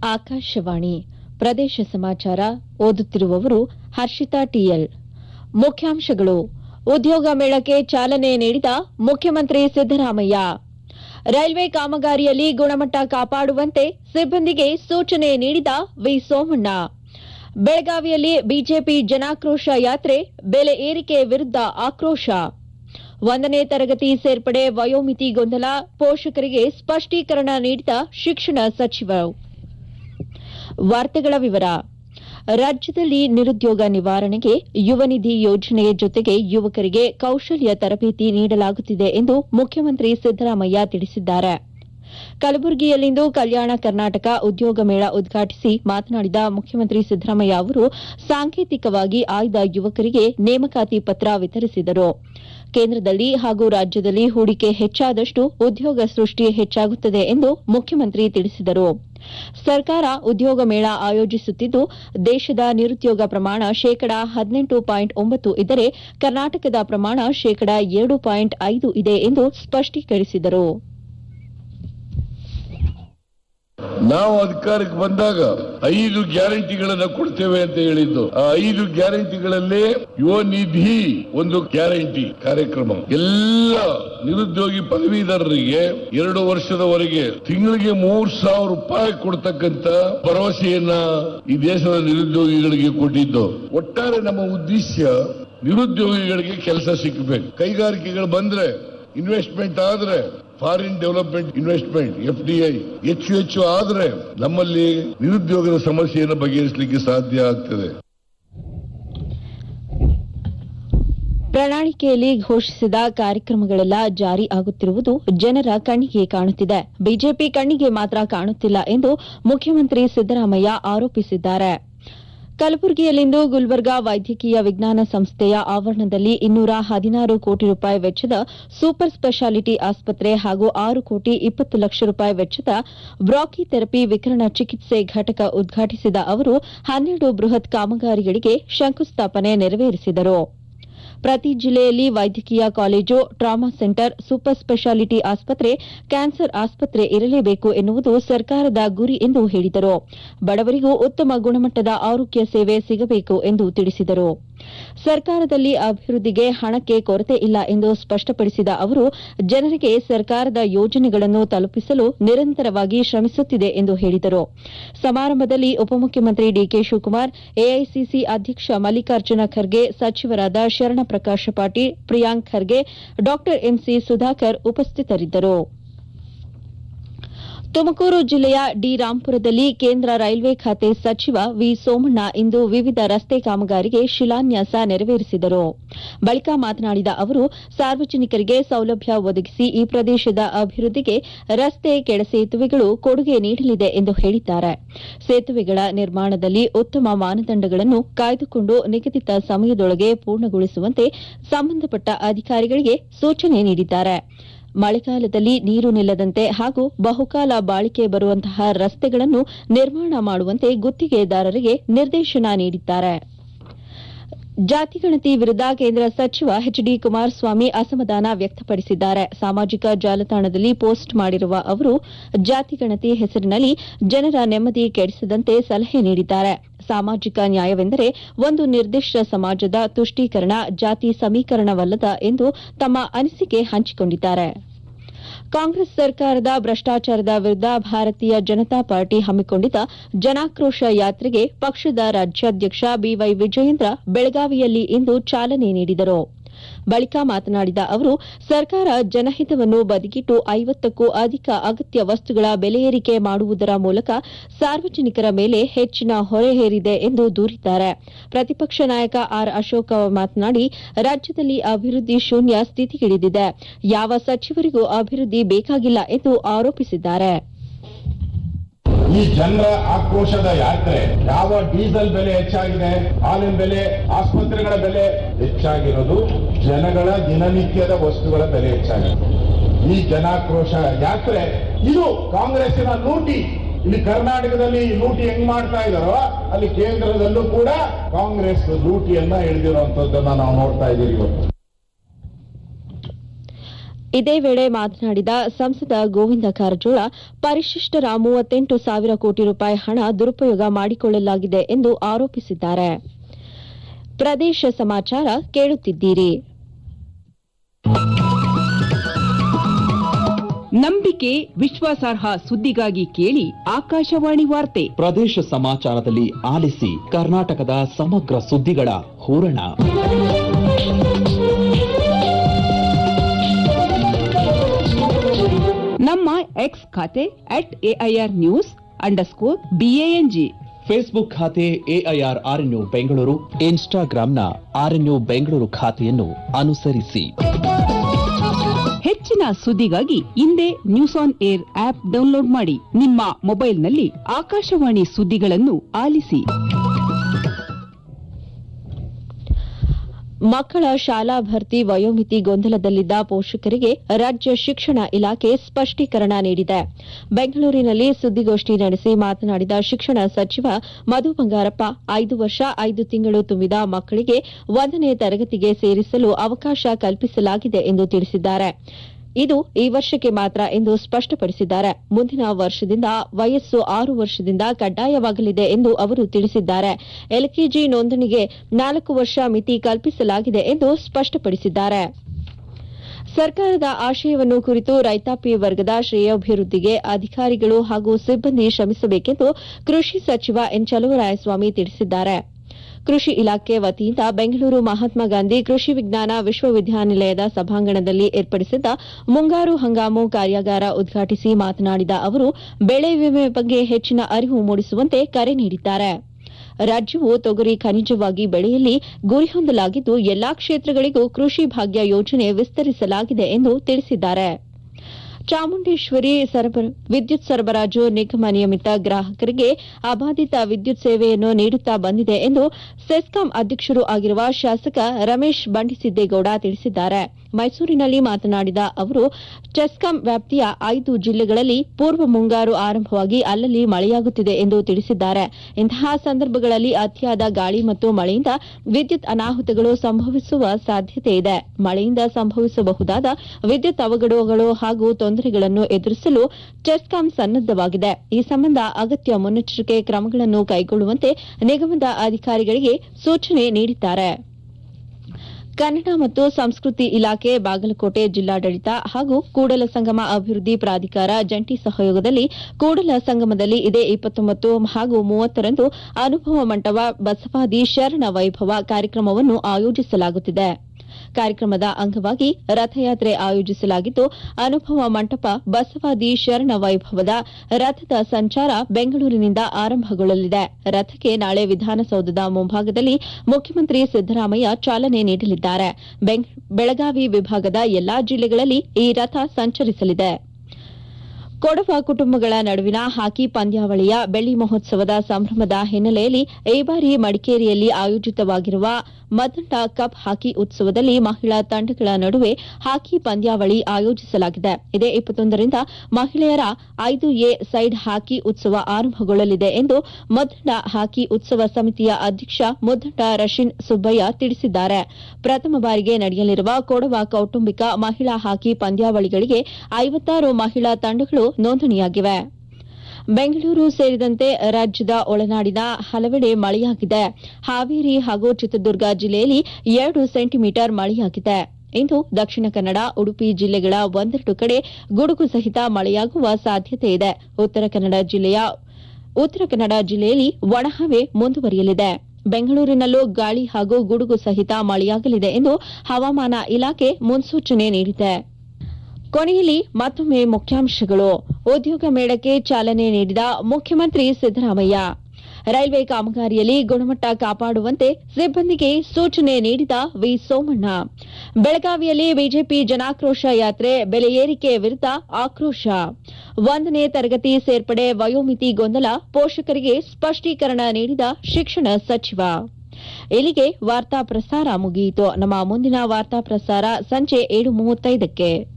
ಆಕಾಶವಾಣಿ ಪ್ರದೇಶ ಸಮಾಚಾರ ಓದುತ್ತಿರುವವರು ಹರ್ಷಿತಾ ಟಿಎಲ್ ಮುಖ್ಯಾಂಶಗಳು ಉದ್ಯೋಗ ಮೇಳಕ್ಕೆ ಚಾಲನೆ ನೀಡಿದ ಮುಖ್ಯಮಂತ್ರಿ ಸಿದ್ದರಾಮಯ್ಯ ರೈಲ್ವೆ ಕಾಮಗಾರಿಯಲ್ಲಿ ಗುಣಮಟ್ಟ ಕಾಪಾಡುವಂತೆ ಸಿಬ್ಬಂದಿಗೆ ಸೂಚನೆ ನೀಡಿದ ವಿ ಸೋಮಣ್ಣ ಬೆಳಗಾವಿಯಲ್ಲಿ ಬಿಜೆಪಿ ಜನಾಕ್ರೋಶ ಯಾತ್ರೆ ಬೆಲೆ ಏರಿಕೆ ವಿರುದ್ಧ ಆಕ್ರೋಶ ಒಂದನೇ ತರಗತಿ ಸೇರ್ಪಡೆ ವಯೋಮಿತಿ ಗೊಂದಲ ಪೋಷಕರಿಗೆ ಸ್ಪಷ್ಟೀಕರಣ ನೀಡಿದ ಶಿಕ್ಷಣ ಸಚಿವರು ವಾರ್ತೆಗಳ ವಿವರ ರಾಜ್ಯದಲ್ಲಿ ನಿರುದ್ಯೋಗ ನಿವಾರಣೆಗೆ ಯುವ ನಿಧಿ ಯೋಜನೆಯ ಜೊತೆಗೆ ಯುವಕರಿಗೆ ಕೌಶಲ್ಯ ತರಬೇತಿ ನೀಡಲಾಗುತ್ತಿದೆ ಎಂದು ಮುಖ್ಯಮಂತ್ರಿ ಸಿದ್ದರಾಮಯ್ಯ ತಿಳಿಸಿದ್ದಾರೆ ಕಲಬುರಗಿಯಲ್ಲಿಂದು ಕಲ್ಯಾಣ ಕರ್ನಾಟಕ ಉದ್ಯೋಗ ಮೇಳ ಉದ್ಘಾಟಿಸಿ ಮಾತನಾಡಿದ ಮುಖ್ಯಮಂತ್ರಿ ಸಿದ್ದರಾಮಯ್ಯ ಅವರು ಸಾಂಕೇತಿಕವಾಗಿ ಆಯ್ದ ಯುವಕರಿಗೆ ನೇಮಕಾತಿ ಪತ್ರ ವಿತರಿಸಿದರು ಕೇಂದ್ರದಲ್ಲಿ ಹಾಗೂ ರಾಜ್ಯದಲ್ಲಿ ಹೂಡಿಕೆ ಹೆಚ್ಚಾದಷ್ಟು ಉದ್ಯೋಗ ಸೃಷ್ಟಿ ಹೆಚ್ಚಾಗುತ್ತದೆ ಎಂದು ಮುಖ್ಯಮಂತ್ರಿ ತಿಳಿಸಿದರು ಸರ್ಕಾರ ಉದ್ಯೋಗ ಮೇಳ ಆಯೋಜಿಸುತ್ತಿದ್ದು ದೇಶದ ನಿರುದ್ಯೋಗ ಪ್ರಮಾಣ ಶೇಕಡಾ ಹದಿನೆಂಟು ಪಾಯಿಂಟ್ ಒಂಬತ್ತು ಇದ್ದರೆ ಕರ್ನಾಟಕದ ಪ್ರಮಾಣ ಶೇಕಡಾ ಎರಡು ಪಾಯಿಂಟ್ ಐದು ಇದೆ ಎಂದು ಸ್ಪಷ್ಟೀಕರಿಸಿದರು ನಾವು ಅಧಿಕಾರಕ್ಕೆ ಬಂದಾಗ ಐದು ಗ್ಯಾರಂಟಿಗಳನ್ನ ಕೊಡ್ತೇವೆ ಅಂತ ಹೇಳಿದ್ದು ಆ ಐದು ಗ್ಯಾರಂಟಿಗಳಲ್ಲಿ ಯುವ ನಿಧಿ ಒಂದು ಗ್ಯಾರಂಟಿ ಕಾರ್ಯಕ್ರಮ ಎಲ್ಲ ನಿರುದ್ಯೋಗಿ ಪದವೀಧರರಿಗೆ ಎರಡು ವರ್ಷದವರೆಗೆ ತಿಂಗಳಿಗೆ ಮೂರ್ ಸಾವಿರ ರೂಪಾಯಿ ಕೊಡ್ತಕ್ಕಂತ ಭರವಸೆಯನ್ನ ಈ ದೇಶದ ನಿರುದ್ಯೋಗಿಗಳಿಗೆ ಕೊಟ್ಟಿದ್ದು ಒಟ್ಟಾರೆ ನಮ್ಮ ಉದ್ದೇಶ ನಿರುದ್ಯೋಗಿಗಳಿಗೆ ಕೆಲಸ ಸಿಕ್ಕಬೇಕು ಕೈಗಾರಿಕೆಗಳು ಬಂದ್ರೆ ಇನ್ವೆಸ್ಟ್ಮೆಂಟ್ ಆದ್ರೆ foreign development investment F DI ಹೆಚ್ಚು ಹೆಚ್ಚು ಆದ್ರೆ ನಮ್ಮಲ್ಲಿ ನಿರುದ್ಯೋಗದ ಸಮಸ್ಯೆಯನ್ನು ಬಗೆಹರಿಸಲಿಕ್ಕೆ ಸಾಧ್ಯ ಆಗ್ತದೆ ಪ್ರಣಾಳಿಕೆಯಲ್ಲಿ ಘೋಷಿಸಿದ ಕಾರ್ಯಕ್ರಮಗಳೆಲ್ಲ ಜಾರಿ ಆಗುತ್ತಿರುವುದು ಜನರ ಕಣ್ಣಿಗೆ ಕಾಣುತ್ತಿದೆ ಬಿಜೆಪಿ ಕಣ್ಣಿಗೆ ಮಾತ್ರ ಕಾಣುತ್ತಿಲ್ಲ ಎಂದು ಮುಖ್ಯಮಂತ್ರಿ ಸಿದ್ದರಾಮಯ್ಯ ಆರೋಪಿಸಿದ್ದಾರೆ ಕಲಬುರಗಿಯಲ್ಲಿಂದು ಗುಲ್ಬರ್ಗಾ ವೈದ್ಯಕೀಯ ವಿಜ್ಞಾನ ಸಂಸ್ಥೆಯ ಆವರಣದಲ್ಲಿ ಇನ್ನೂರ ಹದಿನಾರು ಕೋಟಿ ರೂಪಾಯಿ ವೆಚ್ಚದ ಸೂಪರ್ ಸ್ಪೆಷಾಲಿಟಿ ಆಸ್ಪತ್ರೆ ಹಾಗೂ ಆರು ಕೋಟಿ ಇಪ್ಪತ್ತು ಲಕ್ಷ ರೂಪಾಯಿ ವೆಚ್ಚದ ಬ್ರಾಕಿ ಥೆರಪಿ ವಿಕಿರಣ ಚಿಕಿತ್ಸೆ ಘಟಕ ಉದ್ಘಾಟಿಸಿದ ಅವರು ಹನ್ನೆರಡು ಬೃಹತ್ ಕಾಮಗಾರಿಗಳಿಗೆ ಶಂಕುಸ್ಥಾಪನೆ ನೆರವೇರಿಸಿದರು ಪ್ರತಿ ಜಿಲ್ಲೆಯಲ್ಲಿ ವೈದ್ಯಕೀಯ college trauma centre super speciality ಆಸ್ಪತ್ರೆ ಕ್ಯಾನ್ಸರ್ ಆಸ್ಪತ್ರೆ ಇರಲೇಬೇಕು ಎನ್ನುವುದು ಸರ್ಕಾರದ ಗುರಿ ಎಂದು ಹೇಳಿದರು ಬಡವರಿಗೂ ಉತ್ತಮ ಗುಣಮಟ್ಟದ ಆರೋಗ್ಯ ಸೇವೆ ಸಿಗಬೇಕು ಎಂದು ತಿಳಿಸಿದರು ಸರ್ಕಾರದಲ್ಲಿ ಅಭಿವೃದ್ಧಿಗೆ ಹಣಕ್ಕೆ ಕೊರತೆ ಇಲ್ಲ ಎಂದು ಸ್ಪಷ್ಟಪಡಿಸಿದ ಅವರು ಜನರಿಗೆ ಸರ್ಕಾರದ ಯೋಜನೆಗಳನ್ನು ತಲುಪಿಸಲು ನಿರಂತರವಾಗಿ ಶ್ರಮಿಸುತ್ತಿದೆ ಎಂದು ಹೇಳಿದರು ಸಮಾರಂಭದಲ್ಲಿ ಉಪಮುಖ್ಯಮಂತ್ರಿ ಡಿಕೆ ಶಿವಕುಮಾರ್ ಎಐಸಿಸಿ ಅಧ್ಯಕ್ಷ ಮಲ್ಲಿಕಾರ್ಜುನ ಖರ್ಗೆ ಸಚಿವರಾದ ಶರಣಪ್ರಕಾಶ ಪಾಟೀಲ್ ಪ್ರಿಯಾಂಕ್ ಖರ್ಗೆ ಡಾ ಎಂಸಿ ಸುಧಾಕರ್ ಉಪಸ್ಥಿತರಿದ್ದರು ತುಮಕೂರು ಜಿಲ್ಲೆಯ ಡಿ ರಾಂಪುರದಲ್ಲಿ ಕೇಂದ್ರ ರೈಲ್ವೆ ಖಾತೆ ಸಚಿವ ವಿ ಸೋಮಣ್ಣ ಇಂದು ವಿವಿಧ ರಸ್ತೆ ಕಾಮಗಾರಿಗೆ ಶಿಲಾನ್ಯಾಸ ನೆರವೇರಿಸಿದರು ಬಳಿಕ ಮಾತನಾಡಿದ ಅವರು ಸಾರ್ವಜನಿಕರಿಗೆ ಸೌಲಭ್ಯ ಒದಗಿಸಿ ಈ ಪ್ರದೇಶದ ಅಭಿವೃದ್ಧಿಗೆ ರಸ್ತೆ ಕೆಳಸೇತುವೆಗಳು ಕೊಡುಗೆ ನೀಡಲಿದೆ ಎಂದು ಹೇಳಿದ್ದಾರೆ ಸೇತುವೆಗಳ ನಿರ್ಮಾಣದಲ್ಲಿ ಉತ್ತಮ ಮಾನದಂಡಗಳನ್ನು ಕಾಯ್ದುಕೊಂಡು ನಿಗದಿತ ಸಮಯದೊಳಗೆ ಪೂರ್ಣಗೊಳಿಸುವಂತೆ ಸಂಬಂಧಪಟ್ಟ ಅಧಿಕಾರಿಗಳಿಗೆ ಸೂಚನೆ ನೀಡಿದ್ದಾರೆ ಮಳೆಗಾಲದಲ್ಲಿ ನೀರು ನಿಲ್ಲದಂತೆ ಹಾಗೂ ಬಹುಕಾಲ ಬಾಳಿಕೆ ಬರುವಂತಹ ರಸ್ತೆಗಳನ್ನು ನಿರ್ಮಾಣ ಮಾಡುವಂತೆ ಗುತ್ತಿಗೆದಾರರಿಗೆ ನಿರ್ದೇಶನ ನೀಡಿದ್ದಾರೆ ಜಾತಿಗಣತಿ ವಿರುದ್ಧ ಕೇಂದ್ರ ಸಚಿವ ಎಚ್ ಡಿ ಕುಮಾರಸ್ವಾಮಿ ಅಸಮಾಧಾನ ವ್ಯಕ್ತಪಡಿಸಿದ್ದಾರೆ ಸಾಮಾಜಿಕ ಜಾಲತಾಣದಲ್ಲಿ ಪೋಸ್ಟ್ ಮಾಡಿರುವ ಅವರು ಜಾತಿಗಣತಿ ಹೆಸರಿನಲ್ಲಿ ಜನರ ನೆಮ್ಮದಿ ಕೆಡಿಸದಂತೆ ಸಲಹೆ ನೀಡಿದ್ದಾರೆ ಸಾಮಾಜಿಕ ನ್ಯಾಯವೆಂದರೆ ಒಂದು ನಿರ್ದಿಷ್ಟ ಸಮಾಜದ ತುಷ್ಟೀಕರಣ ಜಾತಿ ಸಮೀಕರಣವಲ್ಲದ ಎಂದು ತಮ್ಮ ಅನಿಸಿಕೆ ಹಂಚಿಕೊಂಡಿದ್ದಾರೆ ಕಾಂಗ್ರೆಸ್ ಸರ್ಕಾರದ ಭ್ರಷ್ಟಾಚಾರದ ವಿರುದ್ಧ ಭಾರತೀಯ ಜನತಾ ಪಾರ್ಟಿ ಹಮ್ಮಿಕೊಂಡಿದ್ದ ಜನಾಕ್ರೋಶ ಯಾತ್ರೆಗೆ ಪಕ್ಷದ ರಾಜ್ಯಾಧ್ಯಕ್ಷ ಬಿವೈ ವಿಜಯೇಂದ್ರ ಬೆಳಗಾವಿಯಲ್ಲಿ ಇಂದು ಚಾಲನೆ ನೀಡಿದರು ಬಳಿಕ ಮಾತನಾಡಿದ ಅವರು ಸರ್ಕಾರ ಜನಹಿತವನ್ನು ಬದಿಗಿಟ್ಟು ಐವತ್ತಕ್ಕೂ ಅಧಿಕ ಅಗತ್ಯ ವಸ್ತುಗಳ ಬೆಲೆ ಏರಿಕೆ ಮಾಡುವುದರ ಮೂಲಕ ಸಾರ್ವಜನಿಕರ ಮೇಲೆ ಹೆಚ್ಚಿನ ಹೊರೆ ಹೇರಿದೆ ಎಂದು ದೂರಿದ್ದಾರೆ ಪ್ರತಿಪಕ್ಷ ನಾಯಕ ಆರ್ ಅಶೋಕ್ ಮಾತನಾಡಿ ರಾಜ್ಯದಲ್ಲಿ ಅಭಿವೃದ್ಧಿ ಶೂನ್ಯ ಸ್ಥಿತಿಗಿಳಿದಿದೆ ಯಾವ ಸಚಿವರಿಗೂ ಅಭಿವೃದ್ಧಿ ಬೇಕಾಗಿಲ್ಲ ಎಂದು ಆರೋಪಿಸಿದ್ದಾರೆ ಈ ಜನರ ಆಕ್ರೋಶದ ಯಾತ್ರೆ ಯಾವ ಡೀಸೆಲ್ ಬೆಲೆ ಹೆಚ್ಚಾಗಿದೆ ಹಾಲಿನ ಬೆಲೆ ಆಸ್ಪತ್ರೆಗಳ ಬೆಲೆ ಹೆಚ್ಚಾಗಿರೋದು ಜನಗಳ ದಿನನಿತ್ಯದ ವಸ್ತುಗಳ ಬೆಲೆ ಹೆಚ್ಚಾಗಿದೆ ಈ ಜನಾಕ್ರೋಶ ಯಾತ್ರೆ ಇದು ಕಾಂಗ್ರೆಸ್ಸಿನ ಲೂಟಿ ಇಲ್ಲಿ ಕರ್ನಾಟಕದಲ್ಲಿ ಈ ಲೂಟಿ ಹೆಂಗ್ ಮಾಡ್ತಾ ಇದಾರೋ ಅಲ್ಲಿ ಕೇಂದ್ರದಲ್ಲೂ ಕೂಡ ಕಾಂಗ್ರೆಸ್ ಲೂಟಿಯನ್ನ ಹಿಡಿದಿರುವಂತದ್ದನ್ನ ನಾವು ನೋಡ್ತಾ ಇದ್ದೀವಿ ಇವತ್ತು ಇದೇ ವೇಳೆ ಮಾತನಾಡಿದ ಸಂಸದ ಗೋವಿಂದ ಕಾರಜೋಳ ಪರಿಶಿಷ್ಟರ ಮೂವತ್ತೆಂಟು ಸಾವಿರ ಕೋಟಿ ರೂಪಾಯಿ ಹಣ ದುರುಪಯೋಗ ಮಾಡಿಕೊಳ್ಳಲಾಗಿದೆ ಎಂದು ಆರೋಪಿಸಿದ್ದಾರೆ ಪ್ರದೇಶ ಸಮಾಚಾರ ಕೇಳುತ್ತಿದ್ದೀರಿ ನಂಬಿಕೆ ವಿಶ್ವಾಸಾರ್ಹ ಸುದ್ದಿಗಾಗಿ ಕೇಳಿ ಆಕಾಶವಾಣಿ ವಾರ್ತೆ ಪ್ರದೇಶ ಸಮಾಚಾರದಲ್ಲಿ ಆಲಿಸಿ ಕರ್ನಾಟಕದ ಸಮಗ್ರ ಸುದ್ದಿಗಳ ಹೂರಣ ನಮ್ಮ ಎಕ್ಸ್ ಖಾತೆ at AIR news underscore BANG Facebook ಖಾತೆ ಎಐಆರ್ ಆರ್ಎನ್ಯು ಬೆಂಗಳೂರು ಇನ್ಸ್ಟಾಗ್ರಾಂನ ಆರ್ಎನ್ಯು ಬೆಂಗಳೂರು ಖಾತೆಯನ್ನು ಅನುಸರಿಸಿ ಹೆಚ್ಚಿನ ಸುದ್ದಿಗಾಗಿ ಹಿಂದೆ news on air app download ಮಾಡಿ ನಿಮ್ಮ ಮೊಬೈಲ್ನಲ್ಲಿ ಆಕಾಶವಾಣಿ ಸುದ್ದಿಗಳನ್ನು ಆಲಿಸಿ ಮಕ್ಕಳ ಶಾಲಾ ಭರ್ತಿ ವಯೋಮಿತಿ ಗೊಂದಲದಲ್ಲಿದ್ದ ಪೋಷಕರಿಗೆ ರಾಜ್ಯ ಶಿಕ್ಷಣ ಇಲಾಖೆ ಸ್ಪಷ್ಟೀಕರಣ ನೀಡಿದೆ ಬೆಂಗಳೂರಿನಲ್ಲಿ ಸುದ್ದಿಗೋಷ್ಠಿ ನಡೆಸಿ ಮಾತನಾಡಿದ ಶಿಕ್ಷಣ ಸಚಿವ ಮಧು ಬಂಗಾರಪ್ಪ ಐದು ವರ್ಷ ಐದು ತಿಂಗಳು ತುಂಬಿದ ಮಕ್ಕಳಿಗೆ ಒಂದನೇ ತರಗತಿಗೆ ಸೇರಿಸಲು ಅವಕಾಶ ಕಲ್ಪಿಸಲಾಗಿದೆ ಎಂದು ತಿಳಿಸಿದ್ದಾರೆ ಇದು ಈ ವರ್ಷಕ್ಕೆ ಮಾತ್ರ ಎಂದು ಸ್ಪಷ್ಟಪಡಿಸಿದ್ದಾರೆ ಮುಂದಿನ ವರ್ಷದಿಂದ ವಯಸ್ಸು ಆರು ವರ್ಷದಿಂದ ಕಡ್ಡಾಯವಾಗಲಿದೆ ಎಂದು ಅವರು ತಿಳಿಸಿದ್ದಾರೆ ಎಲ್ಕೆಜಿ ನೋಂದಣಿಗೆ ನಾಲ್ಕು ವರ್ಷ ಮಿತಿ ಕಲ್ಪಿಸಲಾಗಿದೆ ಎಂದು ಸ್ಪಷ್ಟಪಡಿಸಿದ್ದಾರೆ ಸರ್ಕಾರದ ಆಶಯವನ್ನು ಕುರಿತು ರೈತಾಪಿ ವರ್ಗದ ಶ್ರೇಯೋಭಿವೃದ್ಧಿಗೆ ಅಧಿಕಾರಿಗಳು ಹಾಗೂ ಸಿಬ್ಬಂದಿ ಶ್ರಮಿಸಬೇಕೆಂದು ಕೃಷಿ ಸಚಿವ ಎನ್ ಚಲುವರಾಯಸ್ವಾಮಿ ತಿಳಿಸಿದ್ದಾರೆ ಕೃಷಿ ಇಲಾಖೆ ವತಿಯಿಂದ ಬೆಂಗಳೂರು ಮಹಾತ್ಮ ಗಾಂಧಿ ಕೃಷಿ ವಿಜ್ಞಾನ ವಿಶ್ವವಿದ್ಯಾನಿಲಯದ ಸಭಾಂಗಣದಲ್ಲಿ ಏರ್ಪಡಿಸಿದ್ದ ಮುಂಗಾರು ಹಂಗಾಮು ಕಾರ್ಯಾಗಾರ ಉದ್ಘಾಟಿಸಿ ಮಾತನಾಡಿದ ಅವರು ಬೆಳೆ ವಿಮೆ ಬಗ್ಗೆ ಹೆಚ್ಚಿನ ಅರಿವು ಮೂಡಿಸುವಂತೆ ಕರೆ ನೀಡಿದ್ದಾರೆ ರಾಜ್ಯವು ತೊಗರಿ ಖನಿಜವಾಗಿ ಬೆಳೆಯಲ್ಲಿ ಗುರಿ ಹೊಂದಲಾಗಿದ್ದು ಎಲ್ಲಾ ಕ್ಷೇತ್ರಗಳಿಗೂ ಕೃಷಿ ಭಾಗ್ಯ ಯೋಜನೆ ವಿಸ್ತರಿಸಲಾಗಿದೆ ಎಂದು ತಿಳಿಸಿದ್ದಾರೆ ಚಾಮುಂಡೇಶ್ವರಿ ಸರಬರ- ವಿದ್ಯುತ್ ಸರಬರಾಜು ನಿಗಮ ನಿಯಮಿತ ಗ್ರಾಹಕರಿಗೆ ಅಬಾಧಿತ ವಿದ್ಯುತ್ ಸೇವೆಯನ್ನು ನೀಡುತ್ತಾ ಬಂದಿದೆ ಎಂದು ಸೆಸ್ಕಾಂ ಅಧ್ಯಕ್ಷರು ಆಗಿರುವ ಶಾಸಕ ರಮೇಶ್ ಬಂಡಿಸಿದ್ದೇಗೌಡ ತಿಳಿಸಿದ್ದಾರೆ ಮೈಸೂರಿನಲ್ಲಿ ಮಾತನಾಡಿದ ಅವರು ಚೆಸ್ಕಾಂ ವ್ಯಾಪ್ತಿಯ ಐದು ಜಿಲ್ಲೆಗಳಲ್ಲಿ ಪೂರ್ವ ಮುಂಗಾರು ಆರಂಭವಾಗಿ ಅಲ್ಲಲ್ಲಿ ಮಳೆಯಾಗುತ್ತಿದೆ ಎಂದು ತಿಳಿಸಿದ್ದಾರೆ ಇಂತಹ ಸಂದರ್ಭಗಳಲ್ಲಿ ಅತಿಯಾದ ಗಾಳಿ ಮತ್ತು ಮಳೆಯಿಂದ ವಿದ್ಯುತ್ ಅನಾಹುತಗಳು ಸಂಭವಿಸುವ ಸಾಧ್ಯತೆ ಇದೆ ಮಳೆಯಿಂದ ಸಂಭವಿಸಬಹುದಾದ ವಿದ್ಯುತ್ ಅವಘಡಗಳು ಹಾಗೂ ತೊಂದರೆಗಳನ್ನು ಎದುರಿಸಲು ಚೆಸ್ಕಾಂ ಸನ್ನದ್ದವಾಗಿದೆ ಈ ಸಂಬಂಧ ಅಗತ್ಯ ಮುನ್ನೆಚ್ಚರಿಕೆ ಕ್ರಮಗಳನ್ನು ಕೈಗೊಳ್ಳುವಂತೆ ನಿಗಮದ ಅಧಿಕಾರಿಗಳಿಗೆ ಸೂಚನೆ ನೀಡಿದ್ದಾರೆ ಕನ್ನಡ ಮತ್ತು ಸಂಸ್ಕೃತಿ ಇಲಾಖೆ ಬಾಗಲಕೋಟೆ ಜಿಲ್ಲಾಡಳಿತ ಹಾಗೂ ಕೂಡಲ ಸಂಗಮ ಅಭಿವೃದ್ಧಿ ಪ್ರಾಧಿಕಾರ ಜಂಟಿ ಸಹಯೋಗದಲ್ಲಿ ಕೂಡಲ ಸಂಗಮದಲ್ಲಿ ಇದೇ ಇಪ್ಪತ್ತೊಂಬತ್ತು ಹಾಗೂ ಮೂವತ್ತರಂದು ಅನುಭವ ಮಂಟಪ ಬಸವಾದಿ ಶರಣ ವೈಭವ ಕಾರ್ಯಕ್ರಮವನ್ನು ಆಯೋಜಿಸಲಾಗುತ್ತಿದೆ ಕಾರ್ಯಕ್ರಮದ ಅಂಗವಾಗಿ ರಥಯಾತ್ರೆ ಆಯೋಜಿಸಲಾಗಿದ್ದು ಅನುಭವ ಮಂಟಪ ಬಸವಾದಿ ಶರಣ ವೈಭವದ ರಥದ ಸಂಚಾರ ಬೆಂಗಳೂರಿನಿಂದ ಆರಂಭಗೊಳ್ಳಲಿದೆ ರಥಕ್ಕೆ ನಾಳೆ ವಿಧಾನಸೌಧದ ಮುಂಭಾಗದಲ್ಲಿ ಮುಖ್ಯಮಂತ್ರಿ ಸಿದ್ದರಾಮಯ್ಯ ಚಾಲನೆ ನೀಡಲಿದ್ದಾರೆ ಬೆಂಗ್- ಬೆಳಗಾವಿ ವಿಭಾಗದ ಎಲ್ಲಾ ಜಿಲ್ಲೆಗಳಲ್ಲಿ ಈ ರಥ ಸಂಚರಿಸಲಿದೆ ಕೊಡವ ಕುಟುಂಬಗಳ ನಡುವಿನ ಹಾಕಿ ಪಂದ್ಯಾವಳಿಯ ಬೆಳ್ಳಿ ಮಹೋತ್ಸವದ ಸಂಭ್ರಮದ ಹಿನ್ನೆಲೆಯಲ್ಲಿ ಈ ಬಾರಿ ಮಡಿಕೇರಿಯಲ್ಲಿ ಆಯೋಜಿತವಾಗಿರುವ ಮದಂಡ ಕಪ್ ಹಾಕಿ ಉತ್ಸವದಲ್ಲಿ ಮಹಿಳಾ ತಂಡಗಳ ನಡುವೆ ಹಾಕಿ ಪಂದ್ಯಾವಳಿ ಆಯೋಜಿಸಲಾಗಿದೆ ಇದೇ ಇಪ್ಪತ್ತೊಂದರಿಂದ ಮಹಿಳೆಯರ ಐದು ಎ ಸೈಡ್ ಹಾಕಿ ಉತ್ಸವ ಆರಂಭಗೊಳ್ಳಲಿದೆ ಎಂದು ಮದಂಡ ಹಾಕಿ ಉತ್ಸವ ಸಮಿತಿಯ ಅಧ್ಯಕ್ಷ ಮುದ್ದಂಡ ರಶಿನ್ ಸುಬ್ಬಯ್ಯ ತಿಳಿಸಿದ್ದಾರೆ ಪ್ರಥಮ ಬಾರಿಗೆ ನಡೆಯಲಿರುವ ಕೊಡವ ಕೌಟುಂಬಿಕ ಮಹಿಳಾ ಹಾಕಿ ಪಂದ್ಯಾವಳಿಗಳಿಗೆ ಐವತ್ತಾರು ಮಹಿಳಾ ತಂಡಗಳು ನೋಂದಣಿಯಾಗಿವೆ ಬೆಂಗಳೂರು ಸೇರಿದಂತೆ ರಾಜ್ಯದ ಒಳನಾಡಿನ ಹಲವೆಡೆ ಮಳೆಯಾಗಿದೆ ಹಾವೇರಿ ಹಾಗೂ ಚಿತ್ರದುರ್ಗ ಜಿಲ್ಲೆಯಲ್ಲಿ ಎರಡು ಸೆಂಟಿಮೀಟರ್ ಮಳೆಯಾಗಿದೆ ಇಂದು ದಕ್ಷಿಣ ಕನ್ನಡ ಉಡುಪಿ ಜಿಲ್ಲೆಗಳ ಒಂದೆರಡು ಕಡೆ ಗುಡುಗು ಸಹಿತ ಮಳೆಯಾಗುವ ಸಾಧ್ಯತೆ ಇದೆ ಉತ್ತರ ಕನ್ನಡ ಜಿಲ್ಲೆಯ ಉತ್ತರ ಕನ್ನಡ ಜಿಲ್ಲೆಯಲ್ಲಿ ಒಣಹವೆ ಮುಂದುವರಿಯಲಿದೆ ಬೆಂಗಳೂರಿನಲ್ಲೂ ಗಾಳಿ ಹಾಗೂ ಗುಡುಗು ಸಹಿತ ಮಳೆಯಾಗಲಿದೆ ಎಂದು ಹವಾಮಾನ ಇಲಾಖೆ ಮುನ್ಸೂಚನೆ ನೀಡಿದೆ ಕೊನೆಯಲ್ಲಿ ಮತ್ತೊಮ್ಮೆ ಮುಖ್ಯಾಂಶಗಳು ಉದ್ಯೋಗ ಮೇಳಕ್ಕೆ ಚಾಲನೆ ನೀಡಿದ ಮುಖ್ಯಮಂತ್ರಿ ಸಿದ್ದರಾಮಯ್ಯ ರೈಲ್ವೆ ಕಾಮಗಾರಿಯಲ್ಲಿ ಗುಣಮಟ್ಟ ಕಾಪಾಡುವಂತೆ ಸಿಬ್ಬಂದಿಗೆ ಸೂಚನೆ ನೀಡಿದ ವಿ ಸೋಮಣ್ಣ ಬೆಳಗಾವಿಯಲ್ಲಿ ಬಿಜೆಪಿ ಜನಾಕ್ರೋಶ ಯಾತ್ರೆ ಬೆಲೆ ಏರಿಕೆ ವಿರುದ್ಧ ಆಕ್ರೋಶ ಒಂದನೇ ತರಗತಿ ಸೇರ್ಪಡೆ ವಯೋಮಿತಿ ಗೊಂದಲ ಪೋಷಕರಿಗೆ ಸ್ಪಷ್ಟೀಕರಣ ನೀಡಿದ ಶಿಕ್ಷಣ ಸಚಿವ ಇಲ್ಲಿಗೆ ವಾರ್ತಾ ಪ್ರಸಾರ ಮುಗಿಯಿತು ನಮ್ಮ ಮುಂದಿನ ವಾರ್ತಾ ಪ್ರಸಾರ ಸಂಜೆ ಏಳು ಮೂವತ್ತೈದಕ್ಕೆ